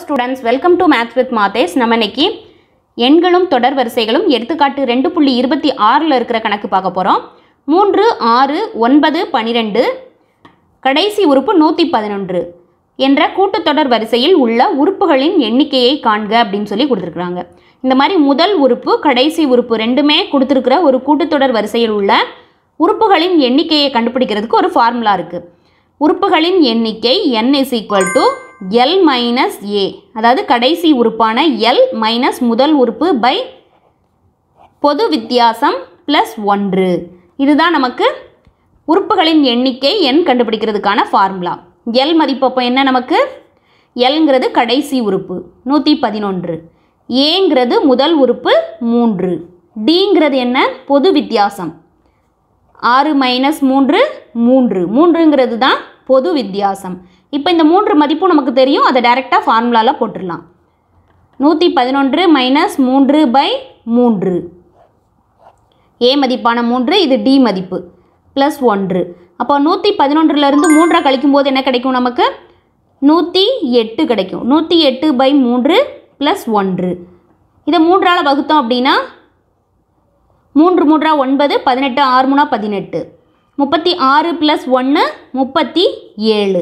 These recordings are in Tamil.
students welcome to maths with Mathes நம்ம இன்னைக்கு எண்களும் தொடர் வரிசைகளும் எடுத்துக்காட்டு ரெண்டு புள்ளி இருபத்தி ஆறில் இருக்கிற கணக்கு பார்க்க போகிறோம் மூன்று ஆறு ஒன்பது பன்னிரெண்டு கடைசி உறுப்பு நூற்றி பதினொன்று என்ற கூட்டுத்தொடர் வரிசையில் உள்ள உறுப்புகளின் எண்ணிக்கையை காண்க அப்படின்னு சொல்லி கொடுத்துருக்குறாங்க இந்த மாதிரி முதல் உறுப்பு கடைசி உறுப்பு ரெண்டுமே கொடுத்துருக்கிற ஒரு கூட்டுத்தொடர் வரிசையில் உள்ள உறுப்புகளின் எண்ணிக்கையை கண்டுபிடிக்கிறதுக்கு ஒரு ஃபார்முலா இருக்குது உறுப்புகளின் எண்ணிக்கை n is equal to L minus A அதாவது கடைசி உறுப்பான எல் மைனஸ் முதல் உறுப்பு பை பொது வித்தியாசம் ப்ளஸ் ஒன்று இதுதான் நமக்கு உறுப்புகளின் எண்ணிக்கை எண் கண்டுபிடிக்கிறதுக்கான ஃபார்முலா எல் மதிப்பு அப்போ என்ன நமக்கு எல்ங்கிறது கடைசி உறுப்பு நூற்றி பதினொன்று ஏங்கிறது முதல் உறுப்பு மூன்று டிங்கிறது என்ன பொது வித்தியாசம் ஆறு மைனஸ் மூன்று மூன்று மூன்றுங்கிறது தான் பொது வித்தியாசம் இப்போ இந்த மூன்று மதிப்பும் நமக்கு தெரியும் அதை டைரெக்டாக ஃபார்முலாவில் போட்டுடலாம் நூற்றி பதினொன்று மைனஸ் மூன்று பை மூன்று ஏ மதிப்பான மூன்று இது டி மதிப்பு ப்ளஸ் ஒன்று அப்போ நூற்றி பதினொன்றுலேருந்து மூன்றை கழிக்கும் போது என்ன கிடைக்கும் நமக்கு நூற்றி எட்டு கிடைக்கும் நூற்றி எட்டு பை மூன்று ப்ளஸ் ஒன்று இதை மூன்றால் வகுத்தோம் அப்படின்னா மூன்று மூன்றா ஒன்பது பதினெட்டு ஆறு மூணா பதினெட்டு முப்பத்தி ஆறு ப்ளஸ் ஒன்று முப்பத்தி ஏழு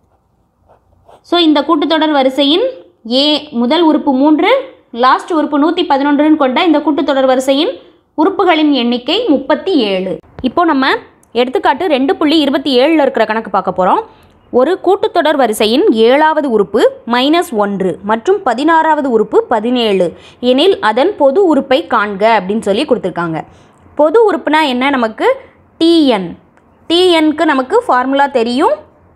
ஸோ இந்த கூட்டுத்தொடர் வரிசையின் ஏ முதல் உறுப்பு மூன்று லாஸ்ட் உறுப்பு நூற்றி பதினொன்றுன்னு கொண்ட இந்த கூட்டுத்தொடர் வரிசையின் உறுப்புகளின் எண்ணிக்கை முப்பத்தி ஏழு இப்போ நம்ம எடுத்துக்காட்டு ரெண்டு புள்ளி இருபத்தி ஏழில் இருக்கிற கணக்கு பார்க்க போகிறோம் ஒரு கூட்டுத்தொடர் வரிசையின் ஏழாவது உறுப்பு மைனஸ் ஒன்று மற்றும் பதினாறாவது உறுப்பு பதினேழு எனில் அதன் பொது உறுப்பை காண்க அப்படின்னு சொல்லி கொடுத்துருக்காங்க பொது உறுப்புனா என்ன நமக்கு டிஎன் டிஎன்க்கு நமக்கு ஃபார்முலா தெரியும்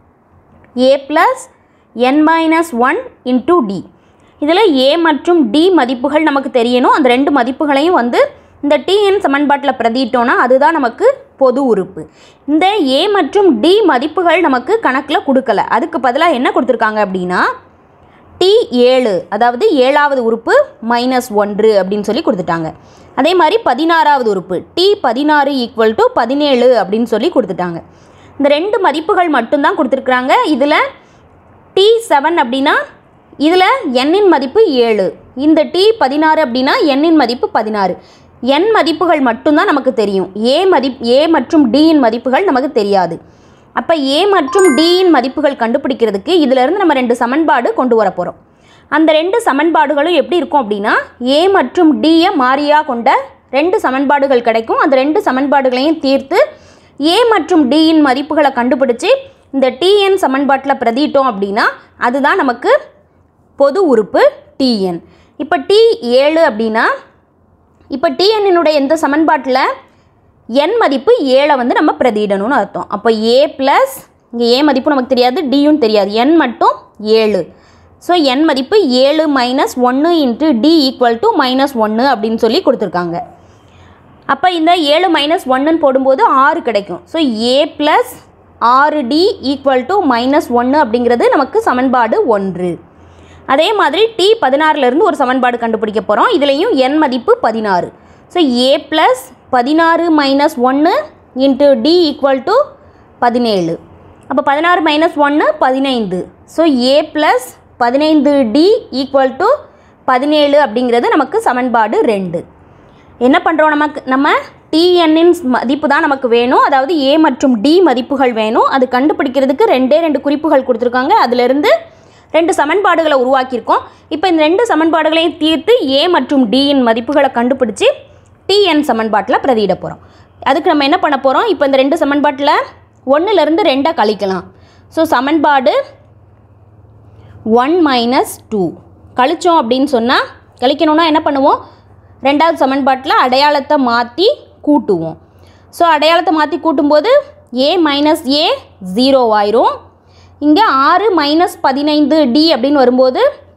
A plus N minus one into D இதில் ஏ மற்றும் டி மதிப்புகள் நமக்கு தெரியணும் அந்த ரெண்டு மதிப்புகளையும் வந்து இந்த டிஎன் சமன்பாட்டில் பிரதிட்டோன்னா அதுதான் நமக்கு பொது உறுப்பு இந்த ஏ மற்றும் டி மதிப்புகள் நமக்கு கணக்கில் கொடுக்கல அதுக்கு பதிலாக என்ன கொடுத்துருக்காங்க அப்படின்னா டி ஏழு அதாவது ஏழாவது உறுப்பு மைனஸ் ஒன்று அப்படின்னு சொல்லி கொடுத்துட்டாங்க அதே மாதிரி பதினாறாவது உறுப்பு டி பதினாறு ஈக்குவல் டு பதினேழு அப்படின்னு சொல்லி கொடுத்துட்டாங்க இந்த ரெண்டு மதிப்புகள் மட்டும்தான் கொடுத்துருக்குறாங்க இதில் டி செவன் அப்படின்னா இதில் எண்ணின் மதிப்பு ஏழு இந்த டி பதினாறு அப்படின்னா எண்ணின் மதிப்பு பதினாறு எண் மதிப்புகள் மட்டும்தான் நமக்கு தெரியும் ஏ மதிப் ஏ மற்றும் டியின் மதிப்புகள் நமக்கு தெரியாது அப்போ ஏ மற்றும் டியின் மதிப்புகள் கண்டுபிடிக்கிறதுக்கு இதிலிருந்து நம்ம ரெண்டு சமன்பாடு கொண்டு வர போகிறோம் அந்த ரெண்டு சமன்பாடுகளும் எப்படி இருக்கும் அப்படின்னா ஏ மற்றும் டியை மாறியாக கொண்ட ரெண்டு சமன்பாடுகள் கிடைக்கும் அந்த ரெண்டு சமன்பாடுகளையும் தீர்த்து ஏ மற்றும் டியின் மதிப்புகளை கண்டுபிடிச்சி இந்த டிஎன் சமன்பாட்டில் பிரதிட்டோம் அப்படின்னா அதுதான் நமக்கு பொது உறுப்பு டிஎன் இப்போ டி ஏழு அப்படின்னா இப்போ டிஎன்னுடைய இந்த சமன்பாட்டில் என் மதிப்பு ஏழை வந்து நம்ம பிரதியிடணும்னு அர்த்தம் அப்போ ஏ ப்ளஸ் இங்கே ஏ மதிப்பு நமக்கு தெரியாது டியும் தெரியாது என் மட்டும் ஏழு ஸோ என் மதிப்பு ஏழு மைனஸ் ஒன்று into D equal to minus ஒன்று அப்படின்னு சொல்லி கொடுத்துருக்காங்க அப்போ இந்த ஏழு மைனஸ் ஒன்றுன்னு போடும்போது ஆறு கிடைக்கும் ஸோ ஏ ப்ளஸ் ஆறு டி ஈக்குவல் டு மைனஸ் ஒன்று அப்படிங்கிறது நமக்கு சமன்பாடு ஒன்று அதே மாதிரி டி பதினாறுலேருந்து ஒரு சமன்பாடு கண்டுபிடிக்க போகிறோம் இதுலேயும் என் மதிப்பு பதினாறு ஸோ ஏ ப்ளஸ் பதினாறு மைனஸ் ஒன்று இன்ட்டு டி ஈக்குவல் டு பதினேழு அப்போ பதினாறு மைனஸ் ஒன்று பதினைந்து ஸோ ஏ ப்ளஸ் பதினைந்து டி ஈக்குவல் டு பதினேழு அப்படிங்கிறது நமக்கு சமன்பாடு ரெண்டு என்ன பண்ணுறோம் நமக்கு நம்ம டிஎன்னின் மதிப்பு தான் நமக்கு வேணும் அதாவது ஏ மற்றும் டி மதிப்புகள் வேணும் அது கண்டுபிடிக்கிறதுக்கு ரெண்டே ரெண்டு குறிப்புகள் கொடுத்துருக்காங்க அதிலிருந்து ரெண்டு சமன்பாடுகளை உருவாக்கியிருக்கோம் இப்போ இந்த ரெண்டு சமன்பாடுகளையும் தீர்த்து ஏ மற்றும் டியின் மதிப்புகளை கண்டுபிடிச்சி டிஎன் சமன்பாட்டில் பிரதியிட போகிறோம் அதுக்கு நம்ம என்ன பண்ண போகிறோம் இப்போ இந்த ரெண்டு சமன்பாட்டில் ஒன்றுலேருந்து ரெண்டை கழிக்கலாம் ஸோ சமன்பாடு ஒன் மைனஸ் டூ கழிச்சோம் அப்படின்னு சொன்னால் கழிக்கணும்னா என்ன பண்ணுவோம் ரெண்டாவது சமன்பாட்டில் அடையாளத்தை மாற்றி கூட்டுவோம் ஸோ அடையாளத்தை மாற்றி கூட்டும்போது ஏ மைனஸ் ஏ ஜீரோ ஆயிரும் இங்கே ஆறு மைனஸ் பதினைந்து டி அப்படின்னு வரும்போது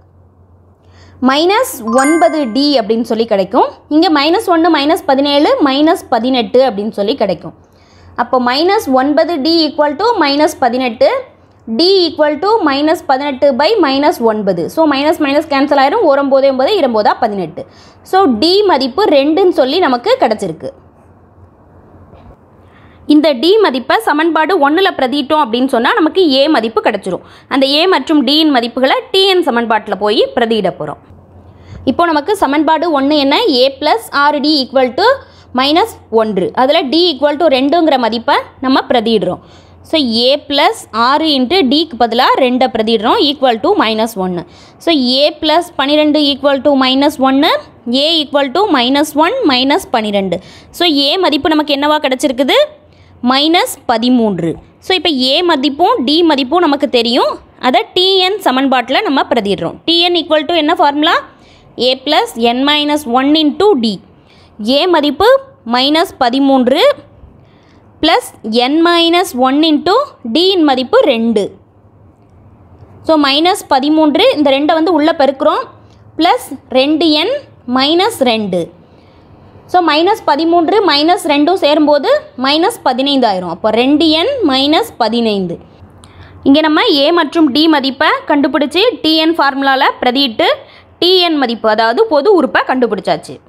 மைனஸ் ஒன்பது டி அப்படின்னு சொல்லி கிடைக்கும் இங்கே மைனஸ் ஒன்று மைனஸ் பதினேழு மைனஸ் பதினெட்டு அப்படின்னு சொல்லி கிடைக்கும் அப்போ மைனஸ் ஒன்பது டி ஈக்குவல் டு மைனஸ் பதினெட்டு டி ஈக்குவல் டு மைனஸ் பதினெட்டு பை மைனஸ் ஒன்பது ஸோ மைனஸ் மைனஸ் கேன்சல் ஆயிரும் ஒரம்போதே ஒன்பது இரும்போதா பதினெட்டு ஸோ டி மதிப்பு ரெண்டுன்னு சொல்லி நமக்கு கிடச்சிருக்கு இந்த டி மதிப்பை சமன்பாடு ஒன்றில் பிரதிட்டோம் அப்படின்னு சொன்னால் நமக்கு ஏ மதிப்பு கிடச்சிரும் அந்த ஏ மற்றும் டியின் மதிப்புகளை டிஎன் சமன்பாட்டில் போய் பிரதியிட போகிறோம் இப்போ நமக்கு சமன்பாடு ஒன்று என்ன ஏ ப்ளஸ் ஆறு டி ஈக்குவல் டு மைனஸ் ஒன்று அதில் டி ஈக்குவல் டு ரெண்டுங்கிற மதிப்பை நம்ம பிரதியிடுறோம் ஸோ ஏ ப்ளஸ் ஆறு இன்ட்டு டிக்கு பதிலாக ரெண்டை பிரதிடுறோம் ஈக்குவல் டு மைனஸ் ஒன்று ஸோ ஏ ப்ளஸ் பன்னிரெண்டு ஈக்குவல் டு மைனஸ் ஒன்று A equal to minus one minus பன்னிரெண்டு ஸோ ஏ மதிப்பு நமக்கு என்னவா கிடச்சிருக்குது மைனஸ் பதிமூன்று ஸோ இப்போ ஏ மதிப்பும் டி மதிப்பும் நமக்கு தெரியும் அதை டிஎன் சமன்பாட்டில் நம்ம பிரதிடுறோம் டிஎன் ஈக்குவல் டு என்ன formula A plus N minus one into D A மதிப்பு மைனஸ் பதிமூன்று plus N minus one into டியின் மதிப்பு ரெண்டு ஸோ மைனஸ் பதிமூன்று இந்த ரெண்டை வந்து உள்ளே பெருக்கிறோம் ப்ளஸ் ரெண்டு என் மைனஸ் ரெண்டு ஸோ மைனஸ் பதிமூன்று மைனஸ் ரெண்டும் சேரும்போது மைனஸ் பதினைந்து ஆயிரும் அப்போ ரெண்டு என் மைனஸ் பதினைந்து இங்கே நம்ம ஏ மற்றும் டி மதிப்பை கண்டுபிடிச்சி டிஎன் ஃபார்முலாவில் பிரதியிட்டு டிஎன் மதிப்பு அதாவது பொது உறுப்பை கண்டுபிடிச்சாச்சு